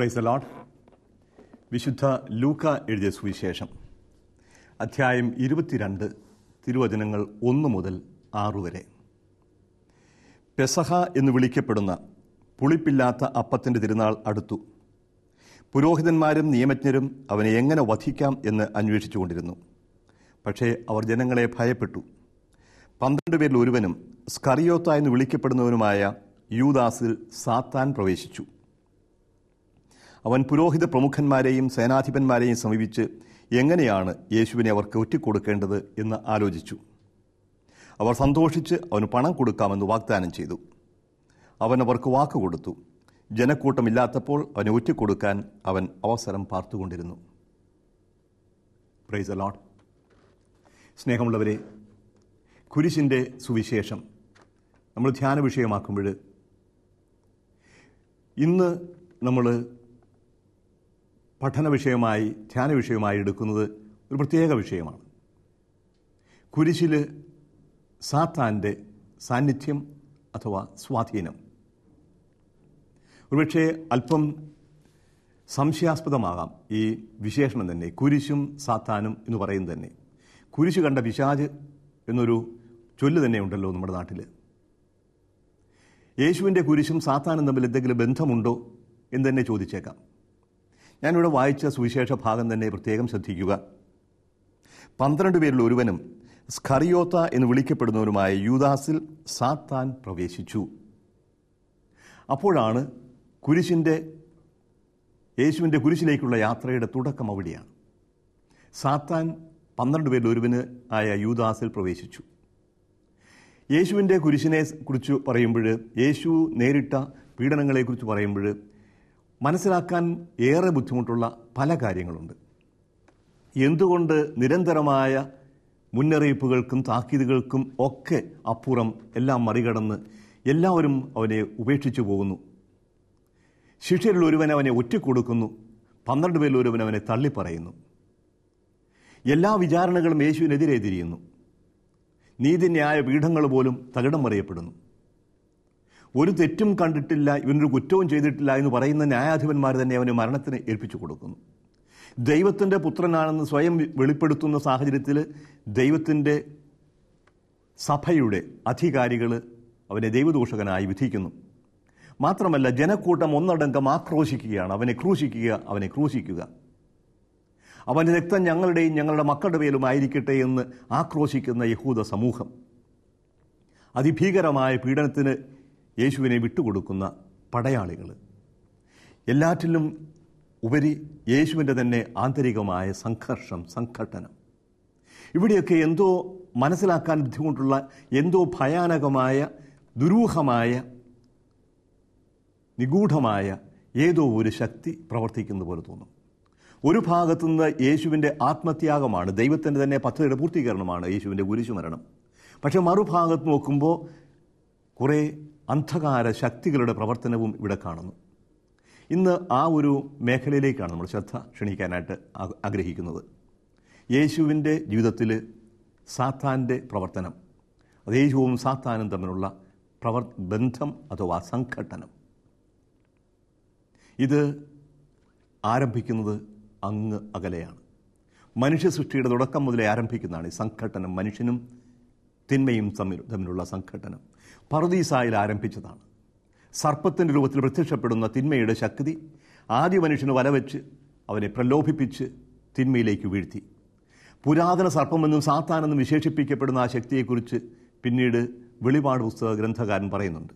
price load വിശുദ്ധ ലൂക്ക എഴുതിയ സുവിശേഷം അധ്യായം ഇരുപത്തിരണ്ട് തിരുവചനങ്ങൾ ഒന്ന് മുതൽ ആറു വരെ പെസഹ എന്ന് വിളിക്കപ്പെടുന്ന പുളിപ്പില്ലാത്ത അപ്പത്തിൻ്റെ തിരുനാൾ അടുത്തു പുരോഹിതന്മാരും നിയമജ്ഞരും അവനെ എങ്ങനെ വധിക്കാം എന്ന് അന്വേഷിച്ചുകൊണ്ടിരുന്നു പക്ഷേ അവർ ജനങ്ങളെ ഭയപ്പെട്ടു പന്ത്രണ്ട് പേരിൽ ഒരുവനും സ്കറിയോത്ത എന്ന് വിളിക്കപ്പെടുന്നവനുമായ യൂദാസിൽ സാത്താൻ പ്രവേശിച്ചു അവൻ പുരോഹിത പ്രമുഖന്മാരെയും സേനാധിപന്മാരെയും സമീപിച്ച് എങ്ങനെയാണ് യേശുവിനെ അവർക്ക് ഒറ്റിക്കൊടുക്കേണ്ടത് എന്ന് ആലോചിച്ചു അവർ സന്തോഷിച്ച് അവന് പണം കൊടുക്കാമെന്ന് വാഗ്ദാനം ചെയ്തു അവൻ അവർക്ക് വാക്ക് കൊടുത്തു ജനക്കൂട്ടമില്ലാത്തപ്പോൾ അവനെ ഒറ്റിക്കൊടുക്കാൻ അവൻ അവസരം പാർത്തുകൊണ്ടിരുന്നു പ്രൈസ് ലോട്ട് സ്നേഹമുള്ളവരെ കുരിശിൻ്റെ സുവിശേഷം നമ്മൾ ധ്യാന വിഷയമാക്കുമ്പോൾ ഇന്ന് നമ്മൾ പഠന വിഷയമായി ധ്യാന വിഷയമായി എടുക്കുന്നത് ഒരു പ്രത്യേക വിഷയമാണ് കുരിശിൽ സാത്താൻ്റെ സാന്നിധ്യം അഥവാ സ്വാധീനം ഒരുപക്ഷെ അല്പം സംശയാസ്പദമാകാം ഈ വിശേഷണം തന്നെ കുരിശും സാത്താനും എന്ന് പറയുന്നത് തന്നെ കുരിശ് കണ്ട പിശാജ് എന്നൊരു ചൊല്ല് തന്നെ ഉണ്ടല്ലോ നമ്മുടെ നാട്ടിൽ യേശുവിൻ്റെ കുരിശും സാത്താനും തമ്മിൽ എന്തെങ്കിലും ബന്ധമുണ്ടോ എന്ന് തന്നെ ചോദിച്ചേക്കാം ഞാനിവിടെ വായിച്ച സുവിശേഷ ഭാഗം തന്നെ പ്രത്യേകം ശ്രദ്ധിക്കുക പന്ത്രണ്ട് പേരിൽ ഒരുവനും സ്കറിയോത്ത എന്ന് വിളിക്കപ്പെടുന്നവനുമായ യൂദാസിൽ സാത്താൻ പ്രവേശിച്ചു അപ്പോഴാണ് കുരിശിൻ്റെ യേശുവിൻ്റെ കുരിശിലേക്കുള്ള യാത്രയുടെ തുടക്കം അവിടെയാണ് സാത്താൻ പന്ത്രണ്ട് പേരിൽ ഒരുവന് ആയ യൂദാസിൽ പ്രവേശിച്ചു യേശുവിൻ്റെ കുരിശിനെ കുറിച്ച് പറയുമ്പോൾ യേശു നേരിട്ട പീഡനങ്ങളെക്കുറിച്ച് പറയുമ്പോൾ മനസ്സിലാക്കാൻ ഏറെ ബുദ്ധിമുട്ടുള്ള പല കാര്യങ്ങളുണ്ട് എന്തുകൊണ്ട് നിരന്തരമായ മുന്നറിയിപ്പുകൾക്കും താക്കീതുകൾക്കും ഒക്കെ അപ്പുറം എല്ലാം മറികടന്ന് എല്ലാവരും അവനെ ഉപേക്ഷിച്ചു പോകുന്നു ശിഷ്യരിൽ ഒരുവൻ അവനെ ഒറ്റക്കൊടുക്കുന്നു പന്ത്രണ്ട് പേരിൽ ഒരുവൻ അവനെ തള്ളിപ്പറയുന്നു എല്ലാ വിചാരണകളും യേശുവിനെതിരെ തിരിയുന്നു നീതിന്യായ പീഠങ്ങൾ പോലും തകിടം മറിയപ്പെടുന്നു ഒരു തെറ്റും കണ്ടിട്ടില്ല ഇവനൊരു കുറ്റവും ചെയ്തിട്ടില്ല എന്ന് പറയുന്ന ന്യായാധിപന്മാർ തന്നെ അവനെ മരണത്തിന് ഏൽപ്പിച്ചു കൊടുക്കുന്നു ദൈവത്തിൻ്റെ പുത്രനാണെന്ന് സ്വയം വെളിപ്പെടുത്തുന്ന സാഹചര്യത്തിൽ ദൈവത്തിൻ്റെ സഭയുടെ അധികാരികൾ അവനെ ദൈവദൂഷകനായി വിധിക്കുന്നു മാത്രമല്ല ജനക്കൂട്ടം ഒന്നടങ്കം ആക്രോശിക്കുകയാണ് അവനെ ക്രൂശിക്കുക അവനെ ക്രൂശിക്കുക അവൻ്റെ രക്തം ഞങ്ങളുടെയും ഞങ്ങളുടെ മക്കളുടെ മേലും ആയിരിക്കട്ടെ എന്ന് ആക്രോശിക്കുന്ന യഹൂദ സമൂഹം അതിഭീകരമായ പീഡനത്തിന് യേശുവിനെ വിട്ടുകൊടുക്കുന്ന പടയാളികൾ എല്ലാറ്റിലും ഉപരി യേശുവിൻ്റെ തന്നെ ആന്തരികമായ സംഘർഷം സംഘട്ടനം ഇവിടെയൊക്കെ എന്തോ മനസ്സിലാക്കാൻ ബുദ്ധിമുട്ടുള്ള എന്തോ ഭയാനകമായ ദുരൂഹമായ നിഗൂഢമായ ഏതോ ഒരു ശക്തി പ്രവർത്തിക്കുന്ന പോലെ തോന്നും ഒരു ഭാഗത്തുനിന്ന് യേശുവിൻ്റെ ആത്മത്യാഗമാണ് ദൈവത്തിൻ്റെ തന്നെ പദ്ധതിയുടെ പൂർത്തീകരണമാണ് യേശുവിൻ്റെ കുരിശുമരണം പക്ഷെ മറുഭാഗത്ത് നോക്കുമ്പോൾ കുറേ അന്ധകാര ശക്തികളുടെ പ്രവർത്തനവും ഇവിടെ കാണുന്നു ഇന്ന് ആ ഒരു മേഖലയിലേക്കാണ് നമ്മൾ ശ്രദ്ധ ക്ഷണിക്കാനായിട്ട് ആഗ്രഹിക്കുന്നത് യേശുവിൻ്റെ ജീവിതത്തിൽ സാത്താൻ്റെ പ്രവർത്തനം അത് യേശുവും സാത്താനും തമ്മിലുള്ള പ്രവർ ബന്ധം അഥവാ സംഘട്ടനം ഇത് ആരംഭിക്കുന്നത് അങ്ങ് അകലെയാണ് മനുഷ്യ സൃഷ്ടിയുടെ തുടക്കം മുതലേ ആരംഭിക്കുന്നതാണ് ഈ സംഘട്ടനം മനുഷ്യനും തിന്മയും തമ്മിൽ തമ്മിലുള്ള സംഘട്ടനം പറുദീസായിൽ ആരംഭിച്ചതാണ് സർപ്പത്തിൻ്റെ രൂപത്തിൽ പ്രത്യക്ഷപ്പെടുന്ന തിന്മയുടെ ശക്തി ആദ്യ മനുഷ്യന് വലവെച്ച് അവനെ പ്രലോഭിപ്പിച്ച് തിന്മയിലേക്ക് വീഴ്ത്തി പുരാതന സർപ്പമെന്നും സാത്താനെന്നും വിശേഷിപ്പിക്കപ്പെടുന്ന ആ ശക്തിയെക്കുറിച്ച് പിന്നീട് വെളിപാട് പുസ്തക ഗ്രന്ഥകാരൻ പറയുന്നുണ്ട്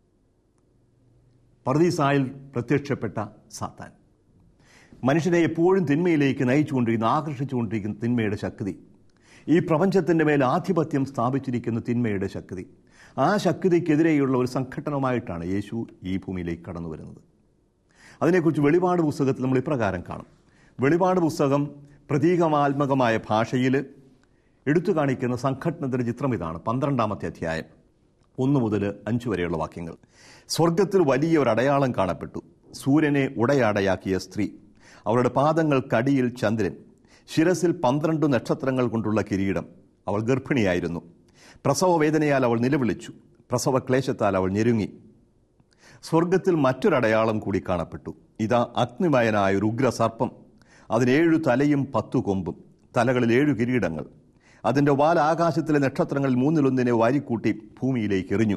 പർദീസായിൽ പ്രത്യക്ഷപ്പെട്ട സാത്താൻ മനുഷ്യനെ എപ്പോഴും തിന്മയിലേക്ക് നയിച്ചുകൊണ്ടിരിക്കുന്ന ആകർഷിച്ചുകൊണ്ടിരിക്കുന്ന തിന്മയുടെ ശക്തി ഈ പ്രപഞ്ചത്തിൻ്റെ മേൽ ആധിപത്യം സ്ഥാപിച്ചിരിക്കുന്ന തിന്മയുടെ ശക്തി ആ ശക്തിക്കെതിരെയുള്ള ഒരു സംഘട്ടനമായിട്ടാണ് യേശു ഈ ഭൂമിയിലേക്ക് കടന്നു വരുന്നത് അതിനെക്കുറിച്ച് വെളിപാട് പുസ്തകത്തിൽ നമ്മൾ ഇപ്രകാരം കാണും വെളിപാട് പുസ്തകം പ്രതീകമാത്മകമായ ഭാഷയിൽ എടുത്തു കാണിക്കുന്ന സംഘട്ടനത്തിൻ്റെ ചിത്രം ഇതാണ് പന്ത്രണ്ടാമത്തെ അധ്യായം ഒന്ന് മുതൽ അഞ്ച് വരെയുള്ള വാക്യങ്ങൾ സ്വർഗത്തിൽ വലിയ ഒരു അടയാളം കാണപ്പെട്ടു സൂര്യനെ ഉടയാടയാക്കിയ സ്ത്രീ അവളുടെ പാദങ്ങൾക്കടിയിൽ ചന്ദ്രൻ ശിരസിൽ പന്ത്രണ്ട് നക്ഷത്രങ്ങൾ കൊണ്ടുള്ള കിരീടം അവൾ ഗർഭിണിയായിരുന്നു പ്രസവവേദനയാൽ അവൾ നിലവിളിച്ചു പ്രസവ ക്ലേശത്താൽ അവൾ ഞെരുങ്ങി സ്വർഗത്തിൽ മറ്റൊരടയാളം കൂടി കാണപ്പെട്ടു ഇതാ അഗ്നിമയനായ ഒരു ഉഗ്ര സർപ്പം അതിന് ഏഴു തലയും പത്തു കൊമ്പും തലകളിൽ ഏഴു കിരീടങ്ങൾ അതിൻ്റെ വാൽ ആകാശത്തിലെ നക്ഷത്രങ്ങളിൽ മൂന്നിലൊന്നിനെ വാരിക്കൂട്ടി ഭൂമിയിലേക്ക് എറിഞ്ഞു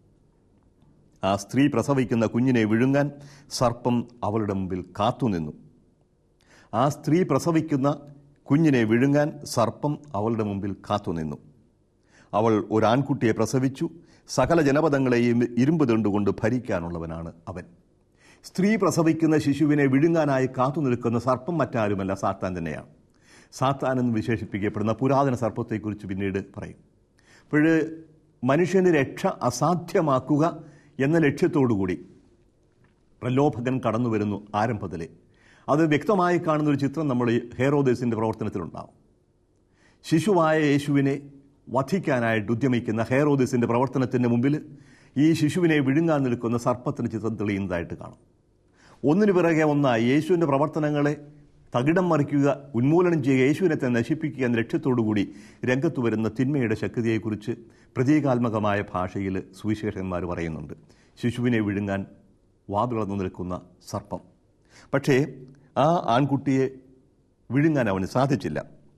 ആ സ്ത്രീ പ്രസവിക്കുന്ന കുഞ്ഞിനെ വിഴുങ്ങാൻ സർപ്പം അവളുടെ മുമ്പിൽ കാത്തുനിന്നു ആ സ്ത്രീ പ്രസവിക്കുന്ന കുഞ്ഞിനെ വിഴുങ്ങാൻ സർപ്പം അവളുടെ മുമ്പിൽ കാത്തുനിന്നു അവൾ ഒരു ആൺകുട്ടിയെ പ്രസവിച്ചു സകല ജനപദങ്ങളെയും ഇരുമ്പ് ദണ്ടുകൊണ്ട് ഭരിക്കാനുള്ളവനാണ് അവൻ സ്ത്രീ പ്രസവിക്കുന്ന ശിശുവിനെ വിഴുങ്ങാനായി കാത്തു നിൽക്കുന്ന സർപ്പം മറ്റാരുമല്ല സാത്താൻ തന്നെയാണ് സാത്താൻ എന്ന് വിശേഷിപ്പിക്കപ്പെടുന്ന പുരാതന സർപ്പത്തെക്കുറിച്ച് പിന്നീട് പറയും അപ്പോൾ മനുഷ്യന് രക്ഷ അസാധ്യമാക്കുക എന്ന ലക്ഷ്യത്തോടുകൂടി പ്രലോഭകൻ കടന്നു വരുന്നു ആരംഭത്തിലെ അത് വ്യക്തമായി കാണുന്ന ഒരു ചിത്രം നമ്മൾ ഹേറോദേസിൻ്റെ പ്രവർത്തനത്തിലുണ്ടാവും ശിശുവായ യേശുവിനെ വധിക്കാനായിട്ട് ഉദ്യമിക്കുന്ന ഹേറോദിസിന്റെ പ്രവർത്തനത്തിന് മുമ്പിൽ ഈ ശിശുവിനെ വിഴുങ്ങാൻ നിൽക്കുന്ന സർപ്പത്തിന് ചിത്രം തെളിയുന്നതായിട്ട് കാണും ഒന്നിനു പിറകെ ഒന്നായി യേശുവിൻ്റെ പ്രവർത്തനങ്ങളെ തകിടം മറിക്കുക ഉന്മൂലനം ചെയ്യുക യേശുവിനെ തന്നെ നശിപ്പിക്കുക എന്ന ലക്ഷ്യത്തോടുകൂടി രംഗത്ത് വരുന്ന തിന്മയുടെ ശക്തിയെക്കുറിച്ച് പ്രതീകാത്മകമായ ഭാഷയിൽ സുവിശേഷന്മാർ പറയുന്നുണ്ട് ശിശുവിനെ വിഴുങ്ങാൻ വാതുളർന്നു നിൽക്കുന്ന സർപ്പം പക്ഷേ ആ ആൺകുട്ടിയെ വിഴുങ്ങാൻ അവന് സാധിച്ചില്ല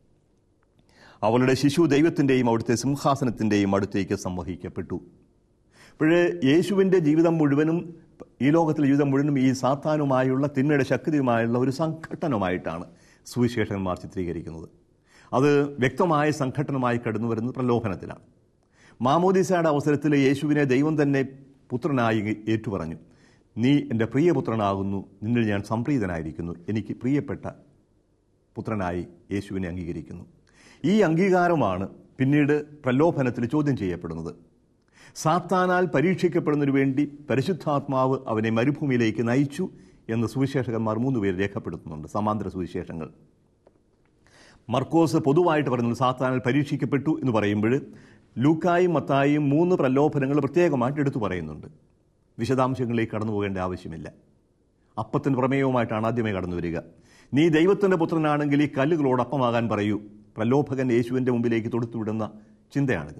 അവളുടെ ശിശു ദൈവത്തിൻ്റെയും അവിടുത്തെ സിംഹാസനത്തിൻ്റെയും അടുത്തേക്ക് സംവഹിക്കപ്പെട്ടു അപ്പോഴേ യേശുവിൻ്റെ ജീവിതം മുഴുവനും ഈ ലോകത്തിലെ ജീവിതം മുഴുവനും ഈ സാത്താനുമായുള്ള തിന്മയുടെ ശക്തിയുമായുള്ള ഒരു സംഘട്ടനമായിട്ടാണ് സുവിശേഷന്മാർ ചിത്രീകരിക്കുന്നത് അത് വ്യക്തമായ സംഘട്ടനമായി കടന്നു വരുന്നത് പ്രലോഭനത്തിലാണ് മാമോദിസയുടെ അവസരത്തിൽ യേശുവിനെ ദൈവം തന്നെ പുത്രനായി ഏറ്റുപറഞ്ഞു നീ എൻ്റെ പ്രിയപുത്രനാകുന്നു നിന്നിൽ ഞാൻ സംപ്രീതനായിരിക്കുന്നു എനിക്ക് പ്രിയപ്പെട്ട പുത്രനായി യേശുവിനെ അംഗീകരിക്കുന്നു ഈ അംഗീകാരമാണ് പിന്നീട് പ്രലോഭനത്തിൽ ചോദ്യം ചെയ്യപ്പെടുന്നത് സാത്താനാൽ പരീക്ഷിക്കപ്പെടുന്നതിനു വേണ്ടി പരിശുദ്ധാത്മാവ് അവനെ മരുഭൂമിയിലേക്ക് നയിച്ചു എന്ന് സുവിശേഷകന്മാർ മൂന്നുപേർ രേഖപ്പെടുത്തുന്നുണ്ട് സമാന്തര സുവിശേഷങ്ങൾ മർക്കോസ് പൊതുവായിട്ട് പറയുന്നത് സാത്താനാൽ പരീക്ഷിക്കപ്പെട്ടു എന്ന് പറയുമ്പോൾ ലൂക്കായും മത്തായും മൂന്ന് പ്രലോഭനങ്ങൾ പ്രത്യേകമായിട്ട് എടുത്തു പറയുന്നുണ്ട് വിശദാംശങ്ങളിലേക്ക് കടന്നു പോകേണ്ട ആവശ്യമില്ല അപ്പത്തിൻ്റെ പ്രമേയവുമായിട്ടാണ് ആദ്യമേ കടന്നു വരിക നീ ദൈവത്തിൻ്റെ പുത്രനാണെങ്കിൽ ഈ കല്ലുകളോട് അപ്പമാകാൻ പറയൂ പ്രലോഭകൻ യേശുവിൻ്റെ മുമ്പിലേക്ക് തൊടുത്തുവിടുന്ന ചിന്തയാണിത്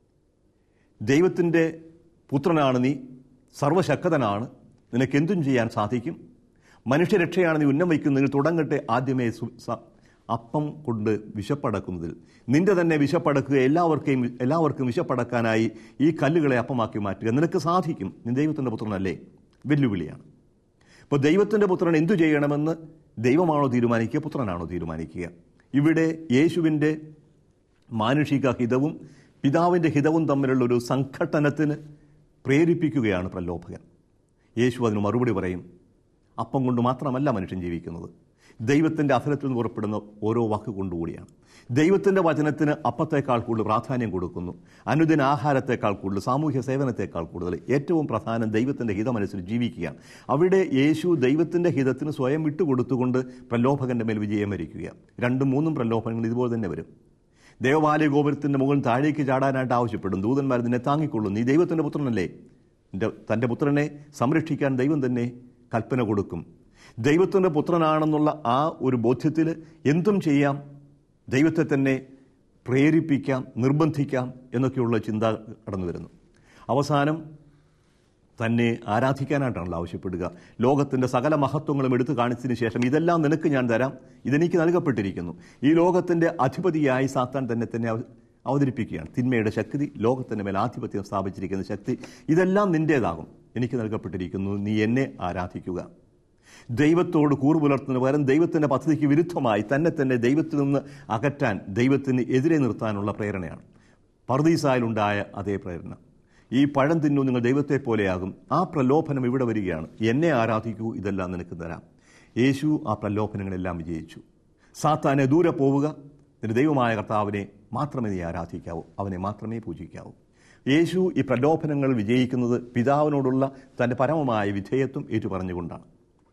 ദൈവത്തിൻ്റെ പുത്രനാണ് നീ സർവശക്തനാണ് നിനക്ക് എന്തും ചെയ്യാൻ സാധിക്കും മനുഷ്യരക്ഷയാണ് നീ ഉന്നം വയ്ക്കുന്നതിൽ തുടങ്ങട്ടെ ആദ്യമേ സു- സ- അപ്പം കൊണ്ട് വിശപ്പടക്കുന്നതിൽ നിന്റെ തന്നെ വിശപ്പടക്കുക എല്ലാവർക്കും എല്ലാവർക്കും വിശപ്പടക്കാനായി ഈ കല്ലുകളെ അപ്പമാക്കി മാറ്റുക നിനക്ക് സാധിക്കും നീ ദൈവത്തിൻ്റെ പുത്രനല്ലേ വെല്ലുവിളിയാണ് അപ്പോൾ ദൈവത്തിൻ്റെ പുത്രൻ എന്തു ചെയ്യണമെന്ന് ദൈവമാണോ തീരുമാനിക്കുക പുത്രനാണോ തീരുമാനിക്കുക ഇവിടെ യേശുവിൻ്റെ മാനുഷിക ഹിതവും പിതാവിൻ്റെ ഹിതവും തമ്മിലുള്ള ഒരു സംഘട്ടനത്തിന് പ്രേരിപ്പിക്കുകയാണ് പ്രലോഭകൻ യേശു അതിന് മറുപടി പറയും അപ്പം കൊണ്ട് മാത്രമല്ല മനുഷ്യൻ ജീവിക്കുന്നത് ദൈവത്തിൻ്റെ അധരത്തിൽ നിന്ന് പുറപ്പെടുന്ന ഓരോ വാക്ക് കൊണ്ടുകൂടിയാണ് ദൈവത്തിൻ്റെ വചനത്തിന് അപ്പത്തേക്കാൾ കൂടുതൽ പ്രാധാന്യം കൊടുക്കുന്നു അനുദിന ആഹാരത്തെക്കാൾ കൂടുതൽ സാമൂഹ്യ സേവനത്തെക്കാൾ കൂടുതൽ ഏറ്റവും പ്രധാനം ദൈവത്തിൻ്റെ ഹിതമനുസരിച്ച് ജീവിക്കുകയാണ് അവിടെ യേശു ദൈവത്തിൻ്റെ ഹിതത്തിന് സ്വയം വിട്ടുകൊടുത്തുകൊണ്ട് പ്രലോഭകന്റെ മേൽ വിജയം വരിക്കുകയാണ് രണ്ടും മൂന്നും പ്രലോഭനങ്ങൾ ഇതുപോലെ തന്നെ വരും ദേവാലയ ഗോപുരത്തിൻ്റെ മുകളിൽ താഴേക്ക് ചാടാനായിട്ട് ആവശ്യപ്പെടും ദൂതന്മാർ നിന്നെ താങ്ങിക്കൊള്ളും നീ ദൈവത്തിൻ്റെ പുത്രനല്ലേ എൻ്റെ തൻ്റെ പുത്രനെ സംരക്ഷിക്കാൻ ദൈവം തന്നെ കൽപ്പന കൊടുക്കും ദൈവത്തിൻ്റെ പുത്രനാണെന്നുള്ള ആ ഒരു ബോധ്യത്തിൽ എന്തും ചെയ്യാം ദൈവത്തെ തന്നെ പ്രേരിപ്പിക്കാം നിർബന്ധിക്കാം എന്നൊക്കെയുള്ള ചിന്ത കടന്നു വരുന്നു അവസാനം തന്നെ ആരാധിക്കാനായിട്ടാണല്ലോ ആവശ്യപ്പെടുക ലോകത്തിൻ്റെ സകല മഹത്വങ്ങളും എടുത്തു കാണിച്ചതിന് ശേഷം ഇതെല്ലാം നിനക്ക് ഞാൻ തരാം ഇതെനിക്ക് നൽകപ്പെട്ടിരിക്കുന്നു ഈ ലോകത്തിൻ്റെ അധിപതിയായി സാത്താൻ തന്നെ തന്നെ അവ- അവതരിപ്പിക്കുകയാണ് തിന്മയുടെ ശക്തി ലോകത്തിൻ്റെ മേൽ ആധിപത്യം സ്ഥാപിച്ചിരിക്കുന്ന ശക്തി ഇതെല്ലാം നിൻ്റേതാകും എനിക്ക് നൽകപ്പെട്ടിരിക്കുന്നു നീ എന്നെ ആരാധിക്കുക ദൈവത്തോട് കൂറ് പുലർത്തുന്ന പകരം ദൈവത്തിൻ്റെ പദ്ധതിക്ക് വിരുദ്ധമായി തന്നെ തന്നെ ദൈവത്തിൽ നിന്ന് അകറ്റാൻ ദൈവത്തിന് എതിരെ നിർത്താനുള്ള പ്രേരണയാണ് പർദീസായിലുണ്ടായ അതേ പ്രേരണ ഈ പഴം തിന്നു നിങ്ങൾ ദൈവത്തെ പോലെയാകും ആ പ്രലോഭനം ഇവിടെ വരികയാണ് എന്നെ ആരാധിക്കൂ ഇതെല്ലാം നിനക്ക് തരാം യേശു ആ പ്രലോഭനങ്ങളെല്ലാം വിജയിച്ചു സാത്താനെ ദൂരെ പോവുക നിന്റെ ദൈവമായ കർത്താവിനെ മാത്രമേ നീ ആരാധിക്കാവൂ അവനെ മാത്രമേ പൂജിക്കാവൂ യേശു ഈ പ്രലോഭനങ്ങൾ വിജയിക്കുന്നത് പിതാവിനോടുള്ള തൻ്റെ പരമമായ വിധേയത്വം ഏറ്റുപറഞ്ഞുകൊണ്ടാണ്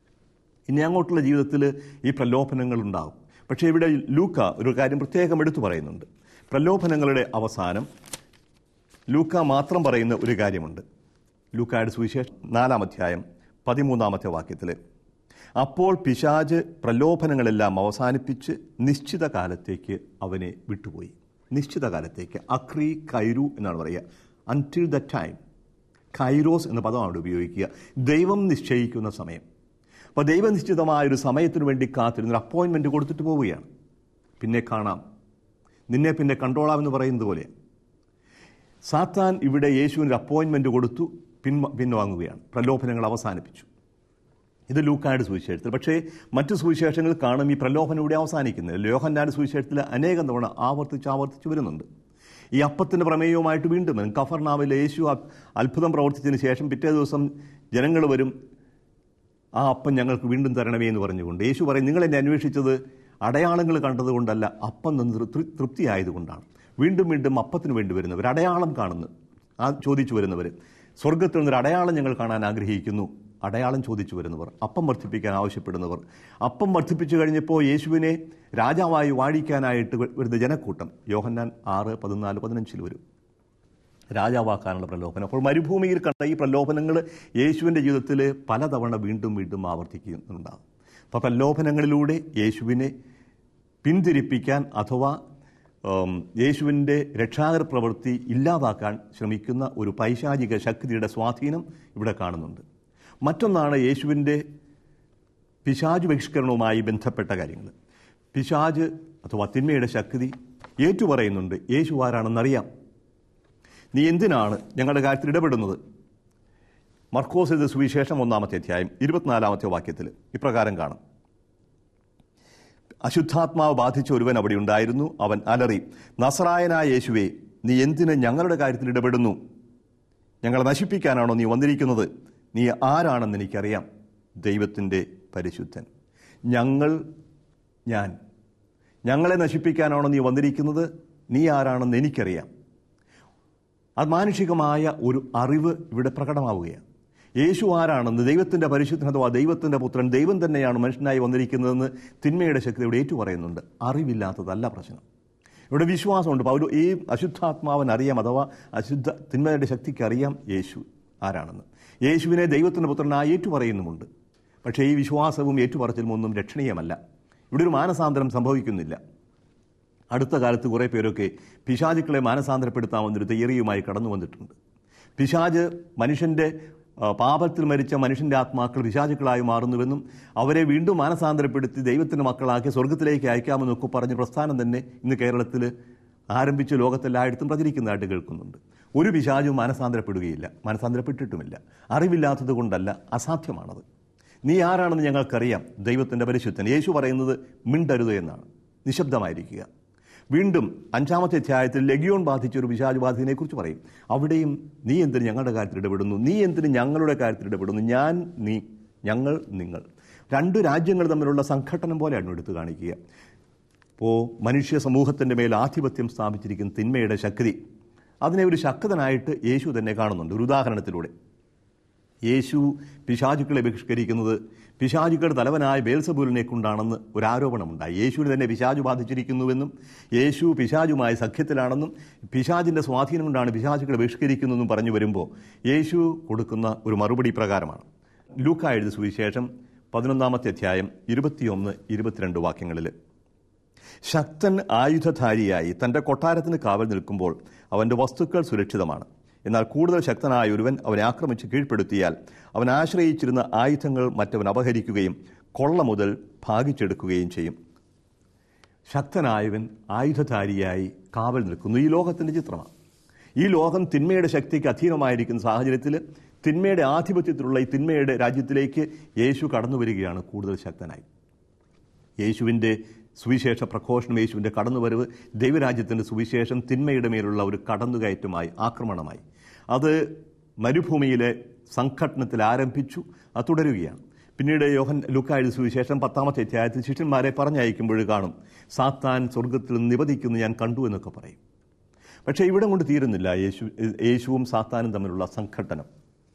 ഇനി അങ്ങോട്ടുള്ള ജീവിതത്തിൽ ഈ പ്രലോഭനങ്ങൾ ഉണ്ടാകും പക്ഷേ ഇവിടെ ലൂക്ക ഒരു കാര്യം പ്രത്യേകം എടുത്തു പറയുന്നുണ്ട് പ്രലോഭനങ്ങളുടെ അവസാനം ലൂക്ക മാത്രം പറയുന്ന ഒരു കാര്യമുണ്ട് ലൂക്കായുടെ സുവിശേഷം നാലാം അധ്യായം പതിമൂന്നാമത്തെ വാക്യത്തിൽ അപ്പോൾ പിശാജ് പ്രലോഭനങ്ങളെല്ലാം അവസാനിപ്പിച്ച് നിശ്ചിത കാലത്തേക്ക് അവനെ വിട്ടുപോയി നിശ്ചിത കാലത്തേക്ക് അക്രി കൈരു എന്നാണ് പറയുക അൺടിൽ ദ ടൈം കൈറോസ് എന്ന പദമാണ് അവിടെ ഉപയോഗിക്കുക ദൈവം നിശ്ചയിക്കുന്ന സമയം അപ്പോൾ ദൈവനിശ്ചിതമായ ഒരു സമയത്തിന് വേണ്ടി കാത്തിരുന്ന ഒരു അപ്പോയിൻമെൻറ്റ് കൊടുത്തിട്ട് പോവുകയാണ് പിന്നെ കാണാം നിന്നെ പിന്നെ കണ്ടോളാമെന്ന് പറയുന്നത് പോലെ സാത്താൻ ഇവിടെ യേശുവിന് ഒരു അപ്പോയിൻമെൻറ്റ് കൊടുത്തു പിൻവ പിൻവാങ്ങുകയാണ് പ്രലോഭനങ്ങൾ അവസാനിപ്പിച്ചു ഇത് ലൂക്കായുടെ സുവിശേഷത്തിൽ പക്ഷേ മറ്റു സുവിശേഷങ്ങൾ കാണും ഈ പ്രലോഭനം ഇവിടെ അവസാനിക്കുന്നത് ലോഹന്നാന്റെ സുവിശേഷത്തിൽ അനേകം തവണ ആവർത്തിച്ച് ആവർത്തിച്ച് വരുന്നുണ്ട് ഈ അപ്പത്തിൻ്റെ പ്രമേയവുമായിട്ട് വീണ്ടും വരും കഫർനാവിൽ യേശു അ- അത്ഭുതം പ്രവർത്തിച്ചതിന് ശേഷം പിറ്റേ ദിവസം ജനങ്ങൾ വരും ആ അപ്പം ഞങ്ങൾക്ക് വീണ്ടും തരണമേ എന്ന് പറഞ്ഞുകൊണ്ട് യേശു പറയും നിങ്ങൾ എന്നെ അന്വേഷിച്ചത് അടയാളങ്ങൾ കണ്ടതുകൊണ്ടല്ല അപ്പം നിന്ന് തൃ- തൃപ്തിയായതുകൊണ്ടാണ് വീണ്ടും വീണ്ടും അപ്പത്തിന് വേണ്ടി വരുന്നവർ അടയാളം കാണുന്നു ആ ചോദിച്ചു വരുന്നവർ സ്വർഗത്തിൽ നിന്നൊരു അടയാളം ഞങ്ങൾ കാണാൻ ആഗ്രഹിക്കുന്നു അടയാളം ചോദിച്ചു വരുന്നവർ അപ്പം വർദ്ധിപ്പിക്കാൻ ആവശ്യപ്പെടുന്നവർ അപ്പം വർദ്ധിപ്പിച്ചു കഴിഞ്ഞപ്പോൾ യേശുവിനെ രാജാവായി വാഴിക്കാനായിട്ട് വരുന്ന ജനക്കൂട്ടം യോഹന്നാൻ ആറ് പതിനാല് പതിനഞ്ചിൽ വരും രാജാവാക്കാനുള്ള പ്രലോഭനം അപ്പോൾ മരുഭൂമിയിൽ കണ്ട ഈ പ്രലോഭനങ്ങൾ യേശുവിൻ്റെ ജീവിതത്തിൽ പലതവണ വീണ്ടും വീണ്ടും ആവർത്തിക്കുന്നുണ്ടാകും അപ്പോൾ പ്രലോഭനങ്ങളിലൂടെ യേശുവിനെ പിന്തിരിപ്പിക്കാൻ അഥവാ ഉം, യേശുവിൻ്റെ രക്ഷാകര പ്രവൃത്തി ഇല്ലാതാക്കാൻ ശ്രമിക്കുന്ന ഒരു പൈശാചിക ശക്തിയുടെ സ്വാധീനം ഇവിടെ കാണുന്നുണ്ട് മറ്റൊന്നാണ് യേശുവിൻ്റെ പിശാജ് ബഹിഷ്കരണവുമായി ബന്ധപ്പെട്ട കാര്യങ്ങൾ പിശാജ് അഥവാ തിന്മയുടെ ശക്തി ഏറ്റുപറയുന്നുണ്ട് യേശു ആരാണെന്നറിയാം നീ എന്തിനാണ് ഞങ്ങളുടെ കാര്യത്തിൽ ഇടപെടുന്നത് മർക്കോസ് എഴുതിയ സുവിശേഷം ഒന്നാമത്തെ അധ്യായം ഇരുപത്തിനാലാമത്തെ വാക്യത്തിൽ ഇപ്രകാരം കാണാം അശുദ്ധാത്മാവ് ബാധിച്ച ഒരുവൻ അവിടെ ഉണ്ടായിരുന്നു അവൻ അലറി നസറായനായ യേശുവേ നീ എന്തിന് ഞങ്ങളുടെ കാര്യത്തിൽ ഇടപെടുന്നു ഞങ്ങളെ നശിപ്പിക്കാനാണോ നീ വന്നിരിക്കുന്നത് നീ ആരാണെന്ന് എനിക്കറിയാം ദൈവത്തിൻ്റെ പരിശുദ്ധൻ ഞങ്ങൾ ഞാൻ ഞങ്ങളെ നശിപ്പിക്കാനാണോ നീ വന്നിരിക്കുന്നത് നീ ആരാണെന്ന് എനിക്കറിയാം അത് മാനുഷികമായ ഒരു അറിവ് ഇവിടെ പ്രകടമാവുകയാണ് യേശു ആരാണെന്ന് ദൈവത്തിൻ്റെ പരിശുദ്ധൻ അഥവാ ദൈവത്തിൻ്റെ പുത്രൻ ദൈവം തന്നെയാണ് മനുഷ്യനായി വന്നിരിക്കുന്നതെന്ന് തിന്മയുടെ ശക്തി ഇവിടെ ഏറ്റുപറയുന്നുണ്ട് അറിവില്ലാത്തതല്ല പ്രശ്നം ഇവിടെ വിശ്വാസമുണ്ട് പൗലോ ഈ അശുദ്ധാത്മാവൻ അറിയാം അഥവാ അശുദ്ധ തിന്മയുടെ ശക്തിക്ക് അറിയാം യേശു ആരാണെന്ന് യേശുവിനെ ദൈവത്തിൻ്റെ പുത്രനായി ഏറ്റുപറയുന്നുമുണ്ട് പക്ഷേ ഈ വിശ്വാസവും ഏറ്റുപറച്ചിലും ഒന്നും രക്ഷണീയമല്ല ഇവിടെ ഒരു മാനസാന്തരം സംഭവിക്കുന്നില്ല അടുത്ത കാലത്ത് കുറേ പേരൊക്കെ പിശാചുക്കളെ മാനസാന്തരപ്പെടുത്താമെന്നൊരു തിയറിയുമായി കടന്നു വന്നിട്ടുണ്ട് പിശാജ് മനുഷ്യൻ്റെ ആ, പാപത്തിൽ മരിച്ച മനുഷ്യൻ്റെ ആത്മാക്കൾ പിശാചുക്കളായി മാറുന്നുവെന്നും അവരെ വീണ്ടും മാനസാന്തരപ്പെടുത്തി ദൈവത്തിൻ്റെ മക്കളാക്കി സ്വർഗത്തിലേക്ക് അയക്കാമെന്നൊക്കെ പറഞ്ഞ പ്രസ്ഥാനം തന്നെ ഇന്ന് കേരളത്തിൽ ആരംഭിച്ച് ലോകത്തെല്ലായിടത്തും പ്രചരിക്കുന്നതായിട്ട് കേൾക്കുന്നുണ്ട് ഒരു പിശാചും മാനസാന്തരപ്പെടുകയില്ല മാനസാന്തരപ്പെട്ടിട്ടുമില്ല അറിവില്ലാത്തത് കൊണ്ടല്ല അസാധ്യമാണത് നീ ആരാണെന്ന് ഞങ്ങൾക്കറിയാം ദൈവത്തിൻ്റെ പരിശുദ്ധൻ യേശു പറയുന്നത് മിണ്ടരുത് എന്നാണ് നിശബ്ദമായിരിക്കുക വീണ്ടും അഞ്ചാമത്തെ അധ്യായത്തിൽ ലഗിയോൺ ബാധിച്ച ഒരു പിശാച് ബാധിതനെ കുറിച്ച് പറയും അവിടെയും നീ എന്തിന് ഞങ്ങളുടെ കാര്യത്തിൽ ഇടപെടുന്നു നീ എന്തിന് ഞങ്ങളുടെ കാര്യത്തിൽ ഇടപെടുന്നു ഞാൻ നീ ഞങ്ങൾ നിങ്ങൾ രണ്ട് രാജ്യങ്ങൾ തമ്മിലുള്ള സംഘട്ടനം പോലെയാണ് എടുത്തു കാണിക്കുക ഇപ്പോൾ മനുഷ്യ സമൂഹത്തിൻ്റെ മേൽ ആധിപത്യം സ്ഥാപിച്ചിരിക്കുന്ന തിന്മയുടെ ശക്തി അതിനെ ഒരു ശക്തനായിട്ട് യേശു തന്നെ കാണുന്നുണ്ട് ഒരു ഉദാഹരണത്തിലൂടെ യേശു പിശാചുക്കളെ ബഹിഷ്കരിക്കുന്നത് പിശാചുക്കളുടെ തലവനായ ബേൽസബൂലിനെ കൊണ്ടാണെന്ന് ഒരു ആരോപണമുണ്ടായി യേശുവിന് തന്നെ പിശാചു ബാധിച്ചിരിക്കുന്നുവെന്നും യേശു പിശാചുമായി സഖ്യത്തിലാണെന്നും പിശാചിൻ്റെ സ്വാധീനം കൊണ്ടാണ് പിശാചുക്കളെ ബഹിഷ്കരിക്കുന്നതെന്നും പറഞ്ഞു വരുമ്പോൾ യേശു കൊടുക്കുന്ന ഒരു മറുപടി പ്രകാരമാണ് ലൂക്ക എഴുതിയ സുവിശേഷം പതിനൊന്നാമത്തെ അധ്യായം ഇരുപത്തിയൊന്ന് ഇരുപത്തിരണ്ട് വാക്യങ്ങളിൽ ശക്തൻ ആയുധധാരിയായി തൻ്റെ കൊട്ടാരത്തിന് കാവൽ നിൽക്കുമ്പോൾ അവൻ്റെ വസ്തുക്കൾ സുരക്ഷിതമാണ് എന്നാൽ കൂടുതൽ ശക്തനായ ഒരുവൻ അവനെ ആക്രമിച്ച് കീഴ്പ്പെടുത്തിയാൽ അവൻ ആശ്രയിച്ചിരുന്ന ആയുധങ്ങൾ മറ്റവൻ അപഹരിക്കുകയും കൊള്ള മുതൽ ഭാഗിച്ചെടുക്കുകയും ചെയ്യും ശക്തനായവൻ ആയുധധാരിയായി കാവൽ നിൽക്കുന്നു ഈ ലോകത്തിൻ്റെ ചിത്രമാണ് ഈ ലോകം തിന്മയുടെ ശക്തിക്ക് അധീനമായിരിക്കുന്ന സാഹചര്യത്തിൽ തിന്മയുടെ ആധിപത്യത്തിലുള്ള ഈ തിന്മയുടെ രാജ്യത്തിലേക്ക് യേശു കടന്നു വരികയാണ് കൂടുതൽ ശക്തനായി യേശുവിൻ്റെ സുവിശേഷ പ്രഘോഷണം യേശുവിൻ്റെ കടന്നുവരവ് ദൈവരാജ്യത്തിൻ്റെ സുവിശേഷം തിന്മയുടെ മേലുള്ള ഒരു കടന്നുകയറ്റമായി ആക്രമണമായി അത് മരുഭൂമിയിലെ സംഘട്ടനത്തിൽ ആരംഭിച്ചു അത് തുടരുകയാണ് പിന്നീട് യോഹൻ ലുക്കായ സുവിശേഷം പത്താമത്തെ അധ്യായത്തിൽ ശിഷ്യന്മാരെ പറഞ്ഞയക്കുമ്പോൾ കാണും സാത്താൻ സ്വർഗത്തിൽ നിന്ന് നിവധിക്കുന്നു ഞാൻ കണ്ടു എന്നൊക്കെ പറയും പക്ഷേ ഇവിടെ കൊണ്ട് തീരുന്നില്ല യേശു യേശുവും സാത്താനും തമ്മിലുള്ള സംഘട്ടനം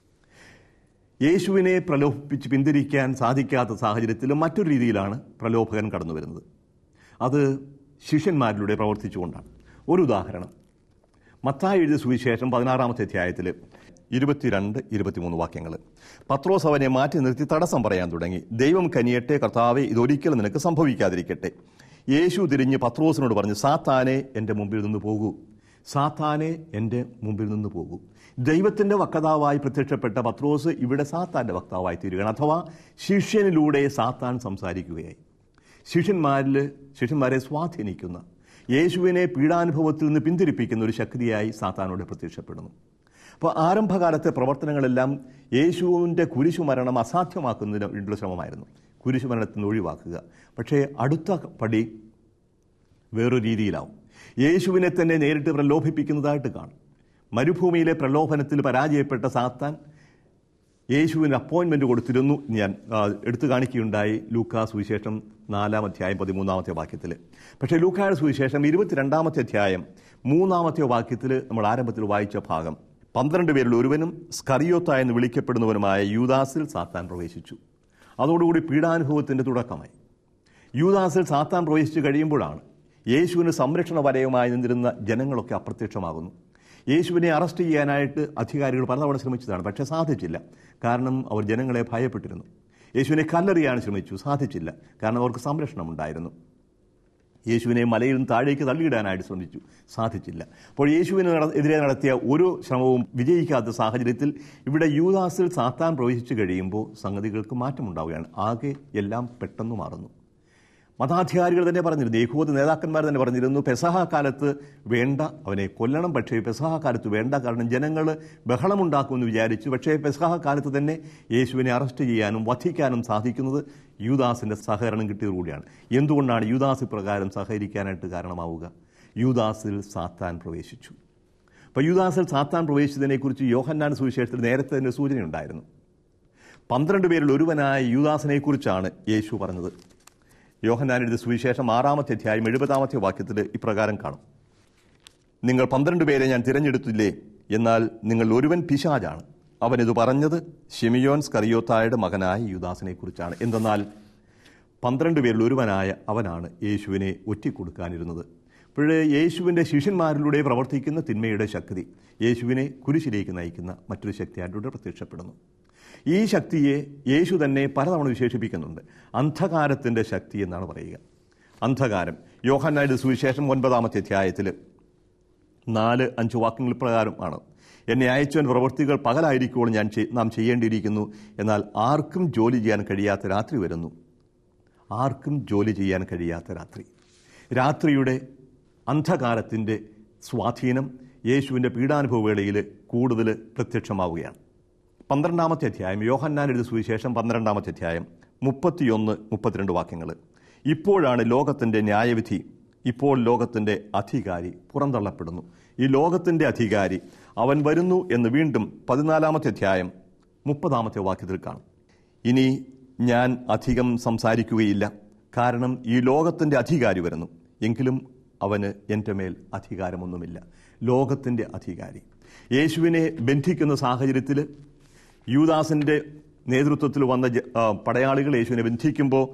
യേശുവിനെ പ്രലോഭിപ്പിച്ച് പിന്തിരിക്കാൻ സാധിക്കാത്ത സാഹചര്യത്തിൽ മറ്റൊരു രീതിയിലാണ് പ്രലോഭകൻ കടന്നു വരുന്നത് അത് ശിഷ്യന്മാരിലൂടെ പ്രവർത്തിച്ചുകൊണ്ടാണ് ഒരു ഉദാഹരണം മത്തായി എഴുതിയ സുവിശേഷം പതിനാറാമത്തെ അധ്യായത്തിൽ ഇരുപത്തിരണ്ട് ഇരുപത്തിമൂന്ന് വാക്യങ്ങൾ പത്രോസ് അവനെ മാറ്റി നിർത്തി തടസ്സം പറയാൻ തുടങ്ങി ദൈവം കനിയട്ടെ കർത്താവെ ഇതൊരിക്കലും നിനക്ക് സംഭവിക്കാതിരിക്കട്ടെ യേശു തിരിഞ്ഞ് പത്രോസിനോട് പറഞ്ഞു സാത്താനെ എൻ്റെ മുമ്പിൽ നിന്ന് പോകൂ സാത്താനെ എൻ്റെ മുമ്പിൽ നിന്ന് പോകൂ ദൈവത്തിൻ്റെ വക്താവായി പ്രത്യക്ഷപ്പെട്ട പത്രോസ് ഇവിടെ സാത്താൻ്റെ വക്താവായി തീരുകയാണ് അഥവാ ശിഷ്യനിലൂടെ സാത്താൻ സംസാരിക്കുകയായി ശിഷ്യന്മാരിൽ ശിഷ്യന്മാരെ സ്വാധീനിക്കുന്ന യേശുവിനെ പീഡാനുഭവത്തിൽ നിന്ന് പിന്തിരിപ്പിക്കുന്ന ഒരു ശക്തിയായി സാത്താനോട് പ്രത്യക്ഷപ്പെടുന്നു അപ്പോൾ ആരംഭകാലത്തെ പ്രവർത്തനങ്ങളെല്ലാം യേശുവിൻ്റെ കുരിശുമരണം അസാധ്യമാക്കുന്നതിന് വേണ്ടിയുള്ള ശ്രമമായിരുന്നു കുരിശുമരണത്തിൽ നിന്ന് ഒഴിവാക്കുക പക്ഷേ അടുത്ത പടി വേറൊരു രീതിയിലാവും യേശുവിനെ തന്നെ നേരിട്ട് പ്രലോഭിപ്പിക്കുന്നതായിട്ട് കാണും മരുഭൂമിയിലെ പ്രലോഭനത്തിൽ പരാജയപ്പെട്ട സാത്താൻ യേശുവിന് അപ്പോയിൻമെന്റ് കൊടുത്തിരുന്നു ഞാൻ ആ, എടുത്തു കാണിക്കുകയുണ്ടായി ലൂക്കാ സുവിശേഷം നാലാം അധ്യായം പതിമൂന്നാമത്തെ വാക്യത്തിൽ പക്ഷേ ലൂക്കായുടെ സുവിശേഷം ഇരുപത്തിരണ്ടാമത്തെ അധ്യായം മൂന്നാമത്തെ വാക്യത്തിൽ നമ്മൾ ആരംഭത്തിൽ വായിച്ച ഭാഗം പന്ത്രണ്ട് പേരിൽ ഒരുവനും സ്കറിയോത്ത എന്ന് വിളിക്കപ്പെടുന്നവനുമായ യൂദാസിൽ സാത്താൻ പ്രവേശിച്ചു അതോടുകൂടി പീഡാനുഭവത്തിന്റെ തുടക്കമായി യൂദാസിൽ സാത്താൻ പ്രവേശിച്ചു കഴിയുമ്പോഴാണ് യേശുവിന് സംരക്ഷണ വലയമായി നിന്നിരുന്ന ജനങ്ങളൊക്കെ അപ്രത്യക്ഷമാകുന്നു യേശുവിനെ അറസ്റ്റ് ചെയ്യാനായിട്ട് അധികാരികൾ പലതവണ ശ്രമിച്ചതാണ് പക്ഷേ സാധിച്ചില്ല കാരണം അവർ ജനങ്ങളെ ഭയപ്പെട്ടിരുന്നു യേശുവിനെ കല്ലെറിയാൻ ശ്രമിച്ചു സാധിച്ചില്ല കാരണം അവർക്ക് സംരക്ഷണം ഉണ്ടായിരുന്നു യേശുവിനെ മലയിൽ നിന്ന് താഴേക്ക് തള്ളിയിടാനായിട്ട് ശ്രമിച്ചു സാധിച്ചില്ല അപ്പോൾ യേശുവിന് നട- എതിരെ നടത്തിയ ഒരു ശ്രമവും വിജയിക്കാത്ത സാഹചര്യത്തിൽ ഇവിടെ യൂദാസിൽ സാത്താൻ പ്രവേശിച്ചു കഴിയുമ്പോൾ സംഗതികൾക്ക് മാറ്റമുണ്ടാവുകയാണ് ആകെ എല്ലാം പെട്ടെന്ന് മാറുന്നു മതാധികാരികൾ തന്നെ പറഞ്ഞിരുന്നു യഹൂദ നേതാക്കന്മാർ തന്നെ പറഞ്ഞിരുന്നു പെസഹ കാലത്ത് വേണ്ട അവനെ കൊല്ലണം പക്ഷേ പെസഹ കാലത്ത് വേണ്ട കാരണം ജനങ്ങൾ ബഹളമുണ്ടാക്കുമെന്ന് വിചാരിച്ചു പക്ഷേ പെസഹ കാലത്ത് തന്നെ യേശുവിനെ അറസ്റ്റ് ചെയ്യാനും വധിക്കാനും സാധിക്കുന്നത് യൂദാസിന്റെ സഹകരണം കിട്ടിയതുകൂടിയാണ് എന്തുകൊണ്ടാണ് യൂദാസ് ഇപ്രകാരം സഹകരിക്കാനായിട്ട് കാരണമാവുക യൂദാസിൽ സാത്താൻ പ്രവേശിച്ചു അപ്പോൾ യൂദാസിൽ സാത്താൻ പ്രവേശിച്ചതിനെക്കുറിച്ച് യോഹന്നാൻ സുവിശേഷത്തിൽ നേരത്തെ തന്നെ സൂചനയുണ്ടായിരുന്നു പന്ത്രണ്ട് പേരിൽ ഒരുവനായ യൂദാസിനെക്കുറിച്ചാണ് യേശു പറഞ്ഞത് യോഹന്നാനെഴുതിയ സുവിശേഷം ആറാമത്തെ അധ്യായം എഴുപതാമത്തെ വാക്യത്തിൽ ഇപ്രകാരം കാണും നിങ്ങൾ പന്ത്രണ്ട് പേരെ ഞാൻ തിരഞ്ഞെടുത്തില്ലേ എന്നാൽ നിങ്ങൾ ഒരുവൻ പിശാജാണ് അവൻ ഇത് പറഞ്ഞത് ഷിമിയോൻ സ്കറിയോത്തായുടെ മകനായ യൂദാസിനെ കുറിച്ചാണ് എന്തെന്നാൽ പന്ത്രണ്ട് പേരിൽ ഒരുവനായ അവനാണ് യേശുവിനെ ഒറ്റിക്കൊടുക്കാനിരുന്നത് ഇപ്പോഴേ യേശുവിൻ്റെ ശിഷ്യന്മാരിലൂടെ പ്രവർത്തിക്കുന്ന തിന്മയുടെ ശക്തി യേശുവിനെ കുരിശിലേക്ക് നയിക്കുന്ന മറ്റൊരു ശക്തിയായിലൂടെ പ്രത്യക്ഷപ്പെടുന്നു ഈ ശക്തിയെ യേശു തന്നെ പലതവണ വിശേഷിപ്പിക്കുന്നുണ്ട് അന്ധകാരത്തിൻ്റെ ശക്തി എന്നാണ് പറയുക അന്ധകാരം യോഹന്നായുടെ സുവിശേഷം ഒൻപതാമത്തെ അധ്യായത്തിൽ നാല് അഞ്ച് വാക്യങ്ങൾ പ്രകാരമാണ് എന്നെ അയച്ചവൻ പ്രവൃത്തികൾ പകലായിരിക്കുമ്പോൾ ഞാൻ ചെയ്- നാം ചെയ്യേണ്ടിയിരിക്കുന്നു എന്നാൽ ആർക്കും ജോലി ചെയ്യാൻ കഴിയാത്ത രാത്രി വരുന്നു ആർക്കും ജോലി ചെയ്യാൻ കഴിയാത്ത രാത്രി രാത്രിയുടെ അന്ധകാരത്തിൻ്റെ സ്വാധീനം യേശുവിൻ്റെ പീഡാനുഭവ വേളയിൽ കൂടുതൽ പ്രത്യക്ഷമാവുകയാണ് പന്ത്രണ്ടാമത്തെ അധ്യായം യോഹന്നാൻ എഴുതിയ സുവിശേഷം പന്ത്രണ്ടാമത്തെ അധ്യായം മുപ്പത്തിയൊന്ന് മുപ്പത്തിരണ്ട് വാക്യങ്ങൾ ഇപ്പോഴാണ് ലോകത്തിൻ്റെ ന്യായവിധി ഇപ്പോൾ ലോകത്തിൻ്റെ അധികാരി പുറന്തള്ളപ്പെടുന്നു ഈ ലോകത്തിൻ്റെ അധികാരി അവൻ വരുന്നു എന്ന് വീണ്ടും പതിനാലാമത്തെ അധ്യായം മുപ്പതാമത്തെ വാക്യത്തിൽ കാണും ഇനി ഞാൻ അധികം സംസാരിക്കുകയില്ല കാരണം ഈ ലോകത്തിൻ്റെ അധികാരി വരുന്നു എങ്കിലും അവന് എൻ്റെ മേൽ അധികാരമൊന്നുമില്ല ലോകത്തിൻ്റെ അധികാരി യേശുവിനെ ബന്ധിക്കുന്ന സാഹചര്യത്തിൽ യൂദാസിൻ്റെ നേതൃത്വത്തിൽ വന്ന ജ- ആ, പടയാളികൾ യേശുവിനെ ബന്ധിക്കുമ്പോൾ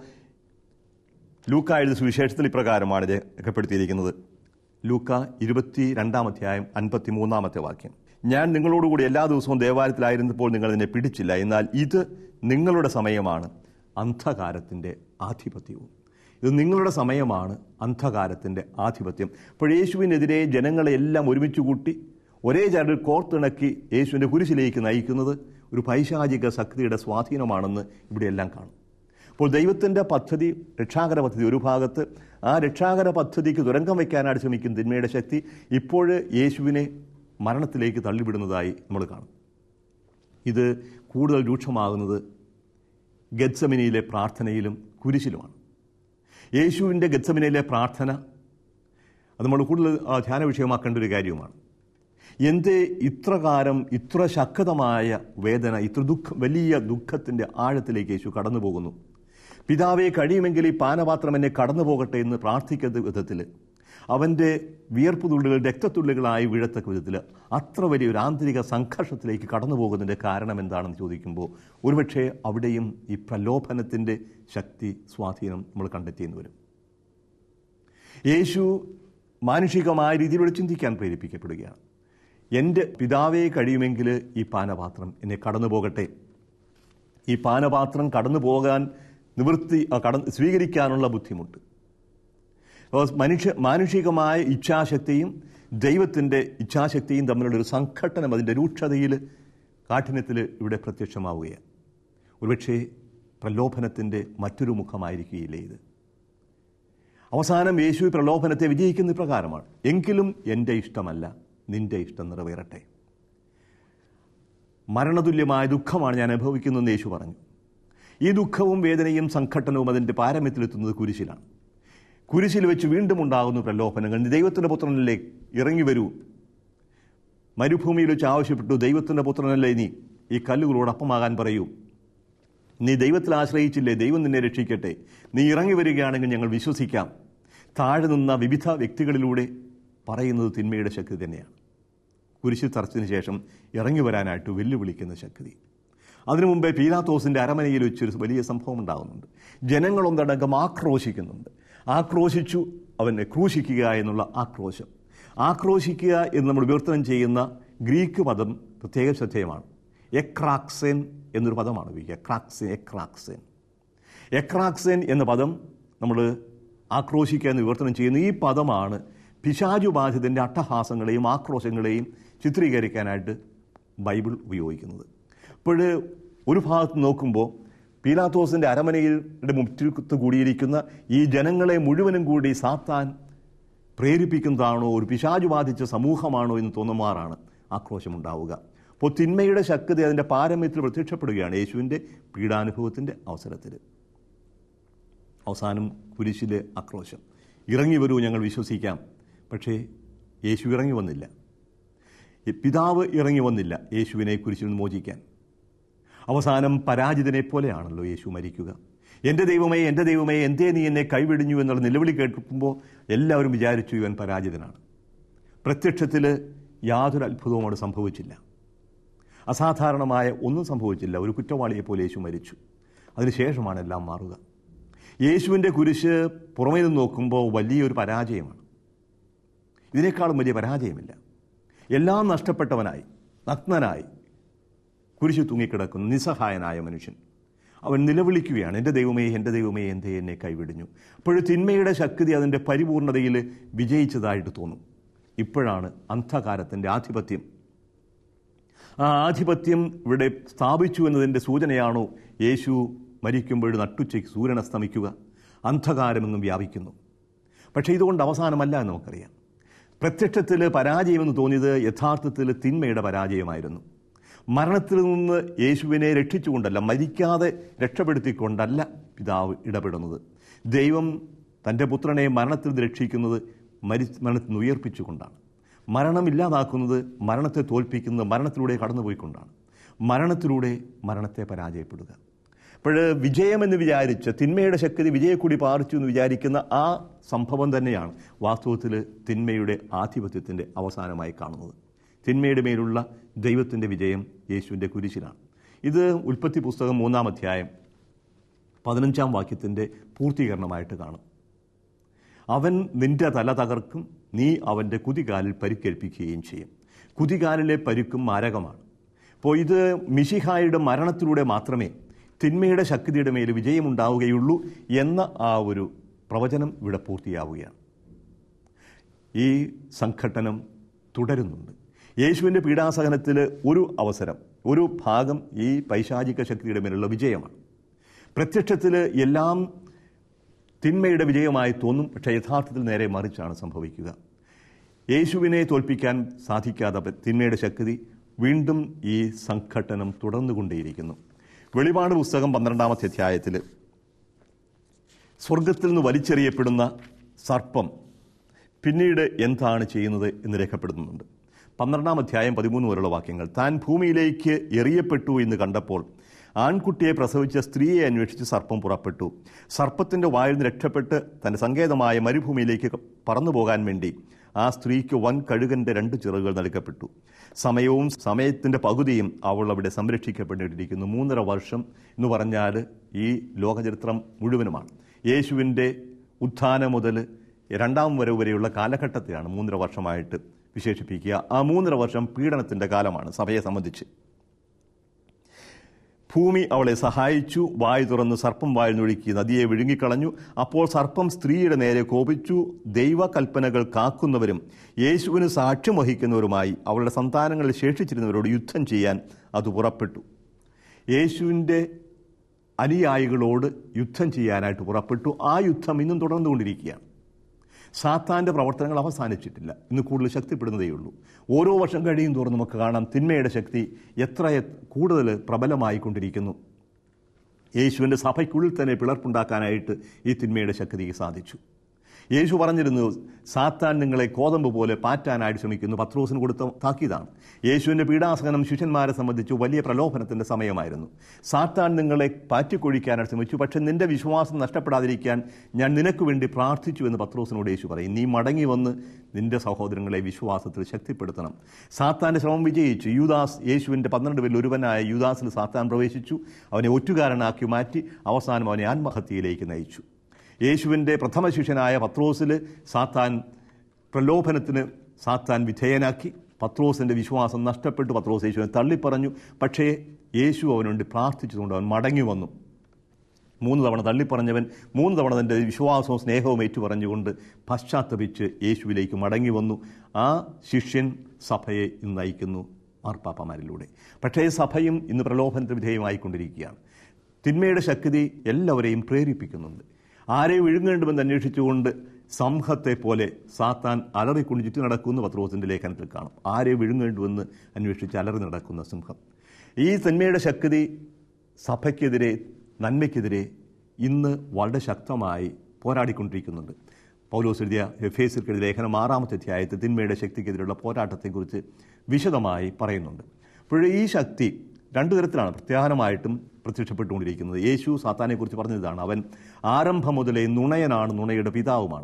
ലൂക്ക എഴുതിയ സുവിശേഷത്തിൽ ഇപ്രകാരമാണ് ഇത് രേഖപ്പെടുത്തിയിരിക്കുന്നത് ലൂക്ക ഇരുപത്തി രണ്ടാം അധ്യായം അൻപത്തി മൂന്നാമത്തെ വാക്യം ഞാൻ നിങ്ങളോടുകൂടി എല്ലാ ദിവസവും ദേവാലയത്തിലായിരുന്നപ്പോൾ നിങ്ങൾ എന്നെ പിടിച്ചില്ല എന്നാൽ ഇത് നിങ്ങളുടെ സമയമാണ് അന്ധകാരത്തിൻ്റെ ആധിപത്യവും ഇത് നിങ്ങളുടെ സമയമാണ് അന്ധകാരത്തിൻ്റെ ആധിപത്യം അപ്പോൾ യേശുവിനെതിരെ ജനങ്ങളെ എല്ലാം ഒരുമിച്ച് കൂട്ടി ഒരേ ചരടിൽ കോർത്തിണക്കി യേശുവിൻ്റെ കുരിശിലേക്ക് നയിക്കുന്നത് ഒരു പൈശാചിക ശക്തിയുടെ സ്വാധീനമാണെന്ന് ഇവിടെയെല്ലാം കാണും അപ്പോൾ ദൈവത്തിൻ്റെ പദ്ധതി രക്ഷാകര പദ്ധതി ഒരു ഭാഗത്ത് ആ രക്ഷാകര പദ്ധതിക്ക് തുരങ്കം വയ്ക്കാനായിട്ട് ശ്രമിക്കുന്ന തിന്മയുടെ ശക്തി ഇപ്പോൾ യേശുവിനെ മരണത്തിലേക്ക് തള്ളിവിടുന്നതായി നമ്മൾ കാണും ഇത് കൂടുതൽ രൂക്ഷമാകുന്നത് ഗത്സമിനിയിലെ പ്രാർത്ഥനയിലും കുരിശിലുമാണ് യേശുവിൻ്റെ ഗത്സമിനയിലെ പ്രാർത്ഥന അത് നമ്മൾ കൂടുതൽ ആ, ധ്യാന വിഷയമാക്കേണ്ട ഒരു കാര്യവുമാണ് എന്തേ ഇത്രകാലം ഇത്ര ശക്തമായ വേദന ഇത്ര ദുഃഖം വലിയ ദുഃഖത്തിൻ്റെ ആഴത്തിലേക്ക് യേശു കടന്നു പോകുന്നു പിതാവെ കഴിയുമെങ്കിൽ ഈ പാനപാത്രം എന്നെ കടന്നു പോകട്ടെ എന്ന് പ്രാർത്ഥിക്കുന്ന വിധത്തിൽ അവൻ്റെ വിയർപ്പ് തുള്ളികൾ രക്തത്തുള്ളികളായി വീഴത്തക്ക വിധത്തിൽ അത്ര വലിയൊരു ആന്തരിക സംഘർഷത്തിലേക്ക് കടന്നു പോകുന്നതിൻ്റെ കാരണം എന്താണെന്ന് ചോദിക്കുമ്പോൾ ഒരുപക്ഷെ അവിടെയും ഈ പ്രലോഭനത്തിൻ്റെ ശക്തി സ്വാധീനം നമ്മൾ കണ്ടെത്തിയെന്ന് വരും യേശു മാനുഷികമായ രീതിയിലൂടെ ചിന്തിക്കാൻ പ്രേരിപ്പിക്കപ്പെടുകയാണ് എൻ്റെ പിതാവേ കഴിയുമെങ്കിൽ ഈ പാനപാത്രം എന്നെ കടന്നു പോകട്ടെ ഈ പാനപാത്രം കടന്നു പോകാൻ നിവൃത്തി ആ, കടന്ന് സ്വീകരിക്കാനുള്ള ബുദ്ധിമുട്ട് അപ്പോൾ മനുഷ്യ മാനുഷികമായ ഇച്ഛാശക്തിയും ദൈവത്തിൻ്റെ ഇച്ഛാശക്തിയും തമ്മിലുള്ള ഒരു സംഘട്ടനം അതിൻ്റെ രൂക്ഷതയിൽ കാഠിന്യത്തിൽ ഇവിടെ പ്രത്യക്ഷമാവുകയാണ് ഒരുപക്ഷേ പ്രലോഭനത്തിൻ്റെ മറ്റൊരു മുഖമായിരിക്കുകയില്ലേ ഇത് അവസാനം യേശു ഈ പ്രലോഭനത്തെ വിജയിക്കുന്ന പ്രകാരമാണ് എങ്കിലും എൻ്റെ ഇഷ്ടമല്ല നിന്റെ ഇഷ്ടം നിറവേറട്ടെ മരണതുല്യമായ ദുഃഖമാണ് ഞാൻ അനുഭവിക്കുന്നതെന്ന് യേശു പറഞ്ഞു ഈ ദുഃഖവും വേദനയും സംഘട്ടനവും അതിൻ്റെ പാരമ്യത്തിലെത്തുന്നത് കുരിശിലാണ് കുരിശിൽ വെച്ച് വീണ്ടും ഉണ്ടാകുന്ന പ്രലോഭനങ്ങൾ നീ ദൈവത്തിൻ്റെ പുത്രനല്ലേ ഇറങ്ങി വരൂ മരുഭൂമിയിൽ വെച്ച് ആവശ്യപ്പെട്ടു ദൈവത്തിൻ്റെ പുത്രനല്ലേ നീ ഈ കല്ലുകളോട് അപ്പമാകാൻ പറയൂ നീ ദൈവത്തിൽ ആശ്രയിച്ചില്ലേ ദൈവം നിന്നെ രക്ഷിക്കട്ടെ നീ ഇറങ്ങി വരികയാണെങ്കിൽ ഞങ്ങൾ വിശ്വസിക്കാം താഴെ നിന്ന വിവിധ വ്യക്തികളിലൂടെ പറയുന്നത് തിന്മയുടെ ശക്തി തന്നെയാണ് കുരിശിൽ തറച്ചതിന് ശേഷം ഇറങ്ങി വരാനായിട്ട് വെല്ലുവിളിക്കുന്ന ശക്തി അതിനു മുമ്പേ പീലാത്തോസിൻ്റെ അരമനയിൽ വെച്ചൊരു വലിയ സംഭവം ഉണ്ടാകുന്നുണ്ട് ജനങ്ങളൊന്നടങ്കം ആക്രോശിക്കുന്നുണ്ട് ആക്രോശിച്ചു അവനെ ക്രൂശിക്കുക എന്നുള്ള ആക്രോശം ആക്രോശിക്കുക എന്ന് നമ്മൾ വിവർത്തനം ചെയ്യുന്ന ഗ്രീക്ക് പദം പ്രത്യേക ശ്രദ്ധേയമാണ് എക്രാക്സെൻ എന്നൊരു പദമാണ് ഉപയോഗിക്കുക എക്രാക്സെൻ എക്രാക്സെൻ എക്രാക്സെൻ എന്ന പദം നമ്മൾ ആക്രോശിക്കുക എന്ന് വിവർത്തനം ചെയ്യുന്ന ഈ പദമാണ് പിശാചുബാധിതൻ്റെ അട്ടഹാസങ്ങളെയും ആക്രോശങ്ങളെയും ചിത്രീകരിക്കാനായിട്ട് ബൈബിൾ ഉപയോഗിക്കുന്നത് അപ്പോൾ ഒരു ഭാഗത്ത് നോക്കുമ്പോൾ പീലാത്തോസിൻ്റെ അരമനയുടെ മുറ്റത്ത് കൂടിയിരിക്കുന്ന ഈ ജനങ്ങളെ മുഴുവനും കൂടി സാത്താൻ പ്രേരിപ്പിക്കുന്നതാണോ ഒരു പിശാചു ബാധിച്ച സമൂഹമാണോ എന്ന് തോന്നുമാറാണ് ആക്രോശമുണ്ടാവുക അപ്പോൾ തിന്മയുടെ ശക്തി അതിൻ്റെ പാരമ്യത്തിൽ പ്രത്യക്ഷപ്പെടുകയാണ് യേശുവിൻ്റെ പീഡാനുഭവത്തിൻ്റെ അവസരത്തിൽ അവസാനം കുരിശിലെ ആക്രോശം ഇറങ്ങി വരൂ ഞങ്ങൾ വിശ്വസിക്കാം പക്ഷേ യേശു ഇറങ്ങി വന്നില്ല ഈ പിതാവ് ഇറങ്ങി വന്നില്ല യേശുവിനെ കുരിശിൽ നിന്ന് മോചിക്കാൻ അവസാനം പരാജിതനെ പോലെയാണല്ലോ യേശു മരിക്കുക എൻ്റെ ദൈവമേ എൻ്റെ ദൈവമേ എന്തേ നീ എന്നെ കൈവിടിഞ്ഞു എന്നുള്ള നിലവിളി കേൾക്കുമ്പോൾ എല്ലാവരും വിചാരിച്ചു ഇവൻ പരാജിതനാണ് പ്രത്യക്ഷത്തിൽ യാതൊരു അത്ഭുതവും അവിടെ സംഭവിച്ചില്ല അസാധാരണമായ ഒന്നും സംഭവിച്ചില്ല ഒരു കുറ്റവാളിയെ പോലെ യേശു മരിച്ചു അതിനുശേഷമാണ് എല്ലാം മാറുക യേശുവിൻ്റെ കുരിശ് പുറമേ നിന്ന് നോക്കുമ്പോൾ വലിയൊരു പരാജയമാണ് ഇതിനേക്കാളും വലിയ പരാജയമില്ല എല്ലാം നഷ്ടപ്പെട്ടവനായി നഗ്നനായി കുരിശു തൂങ്ങിക്കിടക്കുന്ന നിസ്സഹായനായ മനുഷ്യൻ അവൻ നിലവിളിക്കുകയാണ് എൻ്റെ ദൈവമേ എൻ്റെ ദൈവമേ എന്തേ എന്നെ കൈവിടിഞ്ഞു അപ്പോഴും തിന്മയുടെ ശക്തി അതിൻ്റെ പരിപൂർണതയിൽ വിജയിച്ചതായിട്ട് തോന്നും ഇപ്പോഴാണ് അന്ധകാരത്തിൻ്റെ ആധിപത്യം ആ ആധിപത്യം ഇവിടെ സ്ഥാപിച്ചു എന്നതിൻ്റെ സൂചനയാണോ യേശു മരിക്കുമ്പോൾ നട്ടുച്ചയ്ക്ക് സൂര്യൻ അസ്തമിക്കുക അന്ധകാരമെന്നും വ്യാപിക്കുന്നു പക്ഷേ ഇതുകൊണ്ട് അവസാനമല്ല എന്ന് നമുക്കറിയാം പ്രത്യക്ഷത്തിൽ പരാജയമെന്ന് തോന്നിയത് യഥാർത്ഥത്തിൽ തിന്മയുടെ പരാജയമായിരുന്നു മരണത്തിൽ നിന്ന് യേശുവിനെ രക്ഷിച്ചുകൊണ്ടല്ല മരിക്കാതെ രക്ഷപ്പെടുത്തിക്കൊണ്ടല്ല പിതാവ് ഇടപെടുന്നത് ദൈവം തൻ്റെ പുത്രനെ മരണത്തിൽ നിന്ന് രക്ഷിക്കുന്നത് മരി മരണത്തിൽ നിന്ന് ഉയർപ്പിച്ചുകൊണ്ടാണ് മരണം ഇല്ലാതാക്കുന്നത് മരണത്തെ തോൽപ്പിക്കുന്നത് മരണത്തിലൂടെ കടന്നുപോയിക്കൊണ്ടാണ് മരണത്തിലൂടെ മരണത്തെ പരാജയപ്പെടുക അപ്പോൾ വിജയമെന്ന് വിചാരിച്ച് തിന്മയുടെ ശക്തി വിജയക്കൂടി പാറിച്ചു എന്ന് വിചാരിക്കുന്ന ആ സംഭവം തന്നെയാണ് വാസ്തവത്തിൽ തിന്മയുടെ ആധിപത്യത്തിൻ്റെ അവസാനമായി കാണുന്നത് തിന്മയുടെ മേലുള്ള ദൈവത്തിൻ്റെ വിജയം യേശുവിൻ്റെ കുരിശിലാണ് ഇത് ഉൽപ്പത്തി പുസ്തകം മൂന്നാം അധ്യായം പതിനഞ്ചാം വാക്യത്തിൻ്റെ പൂർത്തീകരണമായിട്ട് കാണും അവൻ നിന്റെ തല തകർക്കും നീ അവൻ്റെ കുതികാലിൽ പരിക്കേൽപ്പിക്കുകയും ചെയ്യും കുതികാലിലെ പരുക്കും മാരകമാണ് അപ്പോൾ ഇത് മിഷിഹായുടെ മരണത്തിലൂടെ മാത്രമേ തിന്മയുടെ ശക്തിയുടെ മേൽ വിജയമുണ്ടാവുകയുള്ളൂ എന്ന ആ ഒരു പ്രവചനം ഇവിടെ പൂർത്തിയാവുകയാണ് ഈ സംഘട്ടനം തുടരുന്നുണ്ട് യേശുവിൻ്റെ പീഡാസഹനത്തിൽ ഒരു അവസരം ഒരു ഭാഗം ഈ പൈശാചിക ശക്തിയുടെ മേലുള്ള വിജയമാണ് പ്രത്യക്ഷത്തിൽ എല്ലാം തിന്മയുടെ വിജയമായി തോന്നും പക്ഷേ യഥാർത്ഥത്തിൽ നേരെ മറിച്ചാണ് സംഭവിക്കുക യേശുവിനെ തോൽപ്പിക്കാൻ സാധിക്കാത്ത തിന്മയുടെ ശക്തി വീണ്ടും ഈ സംഘട്ടനം തുടർന്നുകൊണ്ടേയിരിക്കുന്നു വെളിപാട് പുസ്തകം പന്ത്രണ്ടാമത്തെ അധ്യായത്തിൽ സ്വർഗത്തിൽ നിന്ന് വലിച്ചെറിയപ്പെടുന്ന സർപ്പം പിന്നീട് എന്താണ് ചെയ്യുന്നത് എന്ന് രേഖപ്പെടുത്തുന്നുണ്ട് പന്ത്രണ്ടാം അധ്യായം പതിമൂന്ന് വരെയുള്ള വാക്യങ്ങൾ താൻ ഭൂമിയിലേക്ക് എറിയപ്പെട്ടു എന്ന് കണ്ടപ്പോൾ ആൺകുട്ടിയെ പ്രസവിച്ച സ്ത്രീയെ അന്വേഷിച്ച് സർപ്പം പുറപ്പെട്ടു സർപ്പത്തിന്റെ വായിൽ നിന്ന് രക്ഷപ്പെട്ട് തന്റെ സങ്കേതമായ മരുഭൂമിയിലേക്ക് പറന്നു പോകാൻ വേണ്ടി ആ സ്ത്രീക്ക് വൻ കഴുകന്റെ രണ്ട് ചിറകുകൾ നൽകപ്പെട്ടു സമയവും സമയത്തിന്റെ പകുതിയും അവൾ അവിടെ സംരക്ഷിക്കപ്പെട്ടിരിക്കുന്നു മൂന്നര വർഷം എന്ന് പറഞ്ഞാൽ ഈ ലോകചരിത്രം മുഴുവനുമാണ് യേശുവിൻ്റെ ഉത്ഥാനം മുതൽ രണ്ടാം വരവ് വരെയുള്ള കാലഘട്ടത്തെയാണ് മൂന്നര വർഷമായിട്ട് വിശേഷിപ്പിക്കുക ആ മൂന്നര വർഷം പീഡനത്തിൻ്റെ കാലമാണ് സഭയെ സംബന്ധിച്ച് ഭൂമി അവളെ സഹായിച്ചു വായു തുറന്ന് സർപ്പം വാഴ്ന്നൊഴുക്കി നദിയെ വിഴുങ്ങിക്കളഞ്ഞു അപ്പോൾ സർപ്പം സ്ത്രീയുടെ നേരെ കോപിച്ചു ദൈവകൽപ്പനകൾ കാക്കുന്നവരും യേശുവിന് സാക്ഷ്യം വഹിക്കുന്നവരുമായി അവളുടെ സന്താനങ്ങളിൽ ശേഷിച്ചിരുന്നവരോട് യുദ്ധം ചെയ്യാൻ അത് പുറപ്പെട്ടു യേശുവിൻ്റെ അനുയായികളോട് യുദ്ധം ചെയ്യാനായിട്ട് പുറപ്പെട്ടു ആ യുദ്ധം ഇന്നും തുടർന്നുകൊണ്ടിരിക്കുകയാണ് സാത്താൻ്റെ പ്രവർത്തനങ്ങൾ അവസാനിച്ചിട്ടില്ല ഇന്ന് കൂടുതൽ ശക്തിപ്പെടുന്നതേ ഉള്ളൂ ഓരോ വർഷം കഴിയും തോറും നമുക്ക് കാണാം തിന്മയുടെ ശക്തി എത്ര കൂടുതൽ പ്രബലമായിക്കൊണ്ടിരിക്കുന്നു യേശുവിൻ്റെ സഭയ്ക്കുള്ളിൽ തന്നെ പിളർപ്പുണ്ടാക്കാനായിട്ട് ഈ തിന്മയുടെ ശക്തിക്ക് സാധിച്ചു യേശു പറഞ്ഞിരുന്നു സാത്താൻ നിങ്ങളെ കോതമ്പ് പോലെ പാറ്റാനായിട്ട് ശ്രമിക്കുന്നു പത്രോസിന് കൊടുത്ത താക്കീതാണ് യേശുവിൻ്റെ പീഡാസഹനം ശിഷ്യന്മാരെ സംബന്ധിച്ച് വലിയ പ്രലോഭനത്തിൻ്റെ സമയമായിരുന്നു സാത്താൻ നിങ്ങളെ പാറ്റിക്കൊഴിക്കാനായിട്ട് ശ്രമിച്ചു പക്ഷെ നിന്റെ വിശ്വാസം നഷ്ടപ്പെടാതിരിക്കാൻ ഞാൻ നിനക്ക് വേണ്ടി പ്രാർത്ഥിച്ചു എന്ന് പത്രോസിനോട് യേശു പറയും നീ മടങ്ങി വന്ന് നിന്റെ സഹോദരങ്ങളെ വിശ്വാസത്തിൽ ശക്തിപ്പെടുത്തണം സാത്താൻ്റെ ശ്രമം വിജയിച്ചു യൂദാസ് യേശുവിൻ്റെ പന്ത്രണ്ട് പേരിൽ ഒരുവനായ യൂദാസിൽ സാത്താൻ പ്രവേശിച്ചു അവനെ ഒറ്റുകാരനാക്കി മാറ്റി അവസാനം അവനെ ആത്മഹത്യയിലേക്ക് നയിച്ചു യേശുവിൻ്റെ പ്രഥമ ശിഷ്യനായ പത്രോസിൽ സാത്താൻ പ്രലോഭനത്തിന് സാത്താൻ വിധേയനാക്കി പത്രോസിൻ്റെ വിശ്വാസം നഷ്ടപ്പെട്ടു പത്രോസ് യേശുവിനെ തള്ളിപ്പറഞ്ഞു പക്ഷേ യേശു അവനുവേണ്ടി പ്രാർത്ഥിച്ചതുകൊണ്ട് അവൻ മടങ്ങി വന്നു മൂന്ന് തവണ തള്ളിപ്പറഞ്ഞവൻ മൂന്ന് തവണ തൻ്റെ വിശ്വാസവും സ്നേഹവും ഏറ്റുപറഞ്ഞുകൊണ്ട് പശ്ചാത്തപിച്ച് യേശുവിലേക്ക് മടങ്ങി വന്നു ആ ശിഷ്യൻ സഭയെ ഇന്ന് നയിക്കുന്നു മാർപ്പാപ്പമാരിലൂടെ പക്ഷേ സഭയും ഇന്ന് പ്രലോഭനത്തിന് വിധേയമായിക്കൊണ്ടിരിക്കുകയാണ് തിന്മയുടെ ശക്തി എല്ലാവരെയും പ്രേരിപ്പിക്കുന്നുണ്ട് ആരെയും വിഴുങ്ങേണ്ടുമെന്ന് അന്വേഷിച്ചുകൊണ്ട് സംഘത്തെ പോലെ സാത്താൻ അലറിക്കൊണ്ട് ചുറ്റി നടക്കുന്ന പത്രോസിൻ്റെ ലേഖനത്തിൽ കാണും ആരെ വിഴുങ്ങേണ്ടുവെന്ന് അന്വേഷിച്ച് അലറി നടക്കുന്ന സിംഹം ഈ തിന്മയുടെ ശക്തി സഭയ്ക്കെതിരെ നന്മയ്ക്കെതിരെ ഇന്ന് വളരെ ശക്തമായി പോരാടിക്കൊണ്ടിരിക്കുന്നുണ്ട് പൗലോസ് എഴുതിയ എഫേസിൽക്കെതിരെ ലേഖനം ആറാമത്തെ അധ്യായത്തിൽ തിന്മയുടെ ശക്തിക്കെതിരെയുള്ള പോരാട്ടത്തെക്കുറിച്ച് വിശദമായി പറയുന്നുണ്ട് അപ്പോൾ ഈ ശക്തി രണ്ടു തരത്തിലാണ് പ്രത്യാഹാരമായിട്ടും പ്രത്യക്ഷപ്പെട്ടുകൊണ്ടിരിക്കുന്നത് യേശു സാത്താനെക്കുറിച്ച് പറഞ്ഞതാണ് അവൻ ആരംഭം മുതലേ നുണയനാണ് നുണയുടെ പിതാവുമാണ്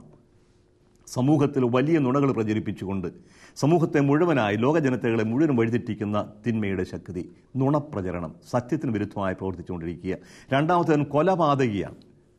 സമൂഹത്തിൽ വലിയ നുണകൾ പ്രചരിപ്പിച്ചുകൊണ്ട് സമൂഹത്തെ മുഴുവനായി ലോകജനതകളെ മുഴുവൻ വഴിതെറ്റിക്കുന്ന തിന്മയുടെ ശക്തി നുണപ്രചരണം സത്യത്തിന് വിരുദ്ധമായി പ്രവർത്തിച്ചുകൊണ്ടിരിക്കുക രണ്ടാമത്തേവൻ കൊലപാതകിയാണ്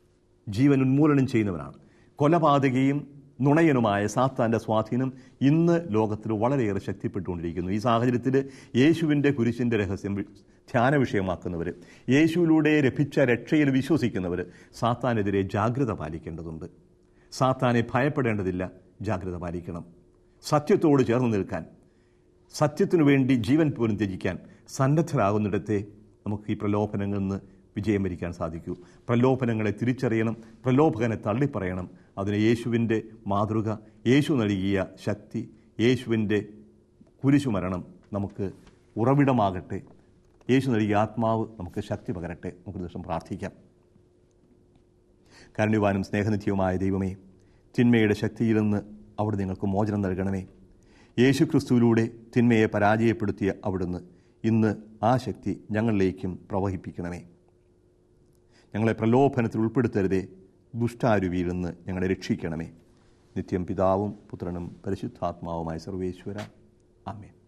ജീവൻ ഉന്മൂലനം ചെയ്യുന്നവനാണ് കൊലപാതകയും നുണയനുമായ സാത്താൻ്റെ സ്വാധീനം ഇന്ന് ലോകത്തിൽ വളരെയേറെ ശക്തിപ്പെട്ടുകൊണ്ടിരിക്കുന്നു ഈ സാഹചര്യത്തിൽ യേശുവിൻ്റെ കുരിശിൻ്റെ രഹസ്യം വി- ധ്യാന വിഷയമാക്കുന്നവർ യേശുവിലൂടെ ലഭിച്ച രക്ഷയിൽ വിശ്വസിക്കുന്നവർ സാത്താനെതിരെ ജാഗ്രത പാലിക്കേണ്ടതുണ്ട് സാത്താനെ ഭയപ്പെടേണ്ടതില്ല ജാഗ്രത പാലിക്കണം സത്യത്തോട് ചേർന്ന് നിൽക്കാൻ സത്യത്തിനു വേണ്ടി ജീവൻ പോലും ത്യജിക്കാൻ സന്നദ്ധരാകുന്നിടത്തെ നമുക്ക് ഈ പ്രലോഭനങ്ങളിൽ നിന്ന് വിജയം വരിക്കാൻ സാധിക്കൂ പ്രലോഭനങ്ങളെ തിരിച്ചറിയണം പ്രലോഭകനെ തള്ളിപ്പറയണം അതിന് യേശുവിൻ്റെ മാതൃക യേശു നൽകിയ ശക്തി യേശുവിൻ്റെ കുരിശുമരണം നമുക്ക് ഉറവിടമാകട്ടെ യേശു നൽകിയ ആത്മാവ് നമുക്ക് ശക്തി പകരട്ടെ നമുക്ക് ദിവസം പ്രാർത്ഥിക്കാം കാരുണ്യവാനും സ്നേഹനിധ്യവുമായ ദൈവമേ തിന്മയുടെ ശക്തിയിൽ നിന്ന് അവിടെ നിങ്ങൾക്ക് മോചനം നൽകണമേ യേശു ക്രിസ്തുവിലൂടെ തിന്മയെ പരാജയപ്പെടുത്തിയ അവിടുന്ന് ഇന്ന് ആ ശക്തി ഞങ്ങളിലേക്കും പ്രവഹിപ്പിക്കണമേ ഞങ്ങളെ പ്രലോഭനത്തിൽ ഉൾപ്പെടുത്തരുതേ ദുഷ്ടാരുവിയിൽ നിന്ന് ഞങ്ങളെ രക്ഷിക്കണമേ നിത്യം പിതാവും പുത്രനും പരിശുദ്ധാത്മാവുമായ സർവേശ്വര ആമേൻ